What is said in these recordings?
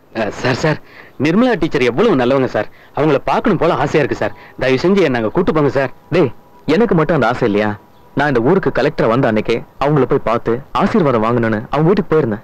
அஹ், sir sir Nirmala teacher எவ்வளவு நல்லவங்க sir அவங்கள பார்க்கணும் போல ஆசையா இருக்கு சார் தயவு செஞ்சு என்ன அங்க கூட்டு போங்க சார் டேய் எனக்கு மட்டும் அந்த ஆசை இல்லையா நான் இந்த ஊருக்கு கலெக்டர் வந்த அன்னைக்கே அவங்கள போய் பார்த்து ஆசீர்வாதம் வாங்கணும்னு அவங்க வீட்டுக்கு போயிருந்தேன்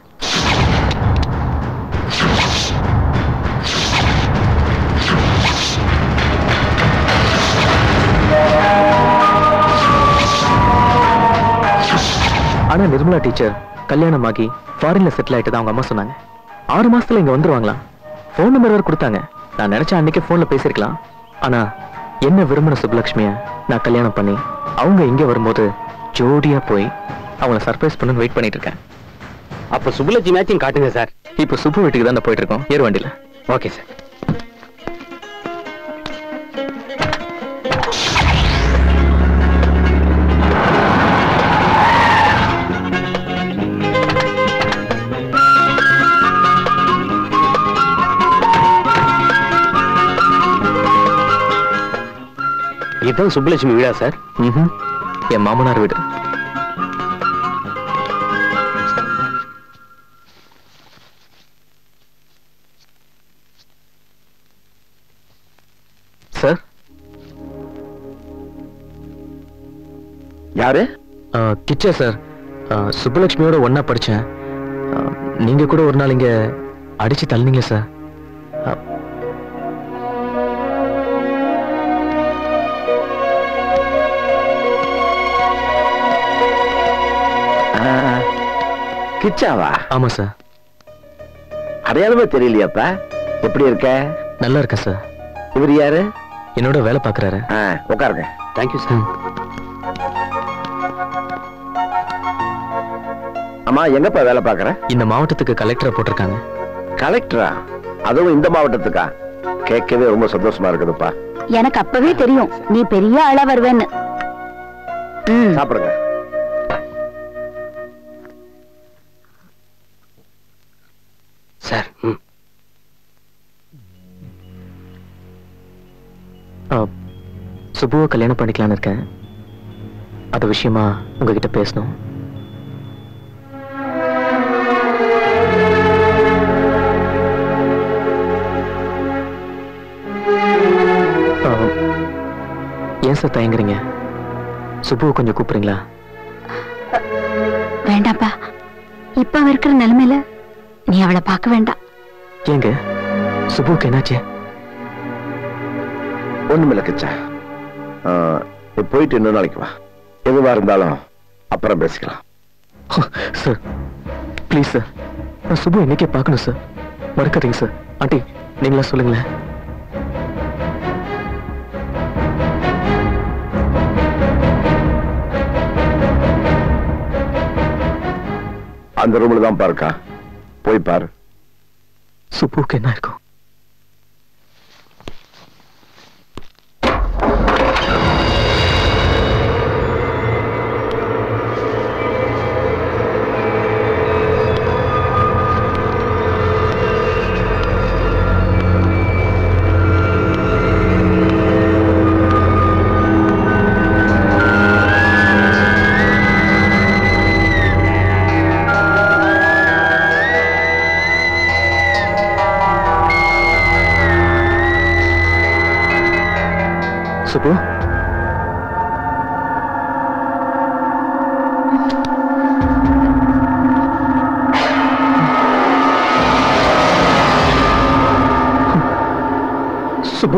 ஆனா நிர்மலா டீச்சர் கல்யாணம் ஆகி ஃபாரின்ல செட்டில் ஆயிட்டு அவங்க அம்மா சொன்னாங்க ஆறு மாசத்துல இங்க வந்துருவாங்களாம் ஃபோன் நம்பர் வேற கொடுத்தாங்க நான் நினைச்ச அன்னைக்கே போன்ல பேசிருக்கலாம் ஆனா என்ன விரும்பின சுப்புலட்சுமிய நான் கல்யாணம் பண்ணி அவங்க இங்க வரும்போது ஜோடியா போய் அவங்கள சர்ப்ரைஸ் பண்ண வெயிட் பண்ணிட்டு இருக்கேன் அப்ப சுப்புலட்சுமி மேட்சிங் காட்டுங்க சார் இப்போ சுப்பு வீட்டுக்கு தான் போயிட்டு இருக்கோம் ஏறு வண்டியில ஓகே சார் இதுதான் சுப்புலட்சுமி வீடா சார் ம்ஹும். என் மாமனார் வீடு சார் யாரு ஆ, கிச்சா சார் ஆ, சுப்புலட்சுமியோட ஒண்ணா படிச்சேன் ஆ, நீங்க கூட ஒரு நாள் இங்க அடிச்சு தள்ளினீங்களே சார் ஆ, ஆ, கிச்சாவா ஆமா சார் அடையாளமே தெரியலையாப்பா எப்படி இருக்க நல்லா இருக்கேன் சார் இவர் யாரு என்னோட வேலை பார்க்கறாரு ஆ, உட்காருங்க தேங்க்யூ சார் அம்மா எங்கப்பா வேலை பாக்குற இந்த மாவட்டத்துக்கு கலெக்டரை போட்டிருக்காங்க கலெக்டரா அதுவும் இந்த மாவட்டத்துக்கா கேட்கவே ரொம்ப சந்தோஷமா இருக்குதுப்பா எனக்கு அப்பவே தெரியும் நீ பெரிய ஆளா வருவேன்னு ம். சாப்பிடுங்க சார் ம் ஆ, சுப்புவை கல்யாணம் பண்ணிக்கலாம்னு இருக்கேன் அது விஷயமா உங்ககிட்ட பேசணும் ஆ, ஏன் சார் தயங்குறீங்க சுப்புவை கொஞ்சம் கூப்பிடுறீங்களா வேண்டாப்பா இப்ப அவ இருக்கிற நிலைமையில நீ அவளை பார்க்க வேண்டாம் ஏங்க சுப்புவுக்கு என்னாச்சு ஒண்ணுமில்ல கிச்சா ஆ, நீ போயிட்டு இன்னொரு நாளைக்கு வா எதுவா இருந்தாலும் அப்புறம் பேசிக்கலாம் சார் ப்ளீஸ் சார் நான் சுப்பு இன்னைக்கே பார்க்கணும் சார் மறக்காதீங்க சார் ஆண்டி நீங்களா சொல்லுங்களேன் அந்த ரூம்ல தான் பாருக்கா போய் பாரு சுப்புவுக்கு என்ன இருக்கும் சுப்பு சுப்பு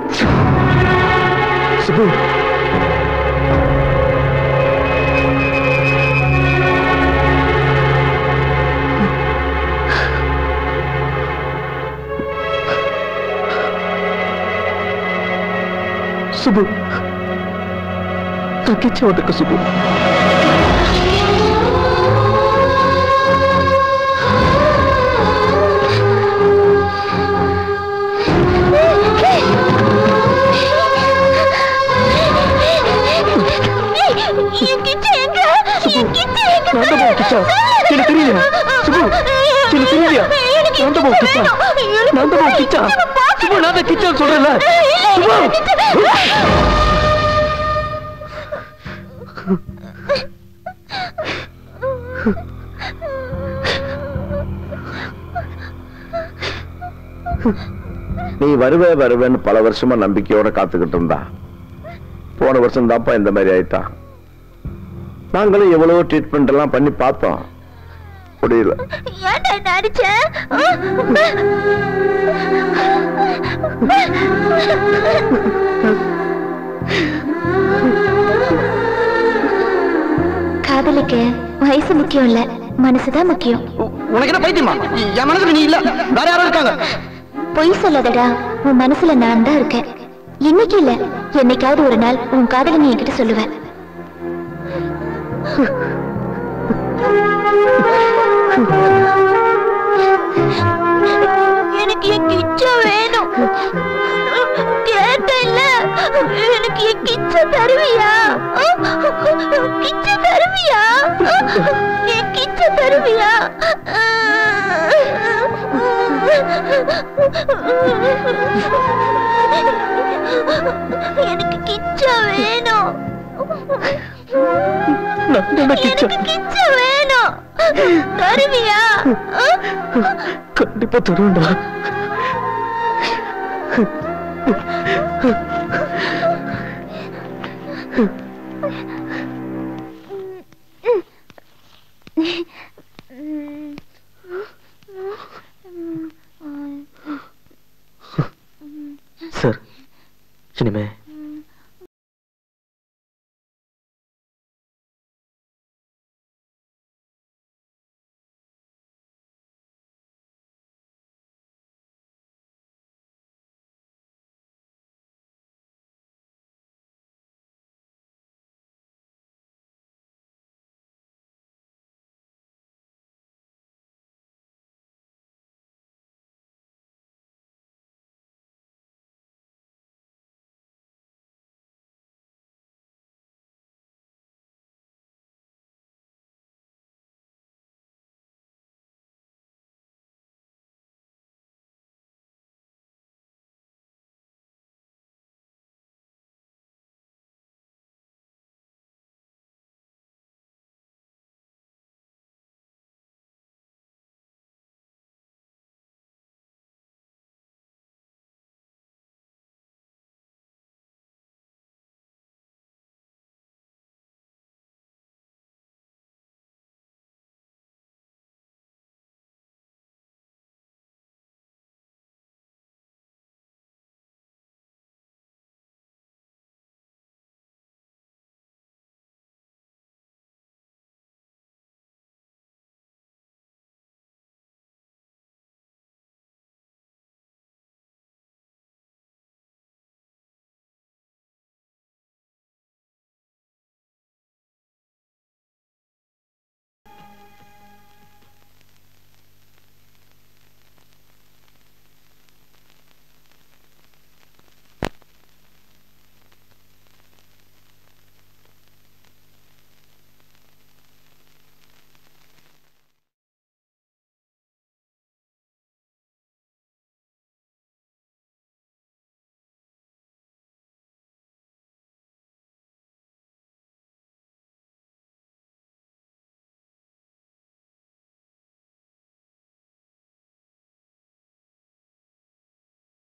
சுப்பு சுப்பு நான் கிச்சன் வந்திருக்க சுப்பு நான் தான் போக கிச்சா எனக்கு தெரியல சுப்பு எனக்கு தெரியலையா நான் தான் போக கிச்சா நான் தான் போக கிச்சா சுப்பு நான் தான் கிச்சா சொல்றேன்ல சுப்பு நீ வருவே வருவேன்னு பல வருஷமா நம்பிக்கையோட காத்துக்கிட்டு இருந்தா போன வருஷம் தான்ப்பா இந்த மாதிரி ஆயிட்டான் நாங்களும் எவ்வளவோ ட்ரீட்மெண்ட் எல்லாம் பண்ணி பார்த்தோம் முடியல ஏன்டா என்ன அடிச்ச காதலிக்க வயசு முக்கியம் இல்ல மனசுதான் முக்கியம் உனக்கு என்ன பைத்தியமா என் மனசுல நீ இல்ல வேற யாரும் இருக்காங்க பொய் சொல்லாதடா உன் மனசுல நான் தான் இருக்கேன் இன்னைக்கு இல்ல என்னைக்காவது ஒரு நாள் உன் காதலை நீ என்கிட்ட சொல்லுவேன் எனக்கு என் கிச்ச வேணும் கேட்டல எனக்கு என் கிச்ச தருவியா கிச்ச தருவியா என் கிச்ச தருவியா எனக்கு கிச்ச வேணும் எனக்கு கிச்ச வேணும் தருவியா கண்டிப்பா தருவேன்டா சார் இனிமே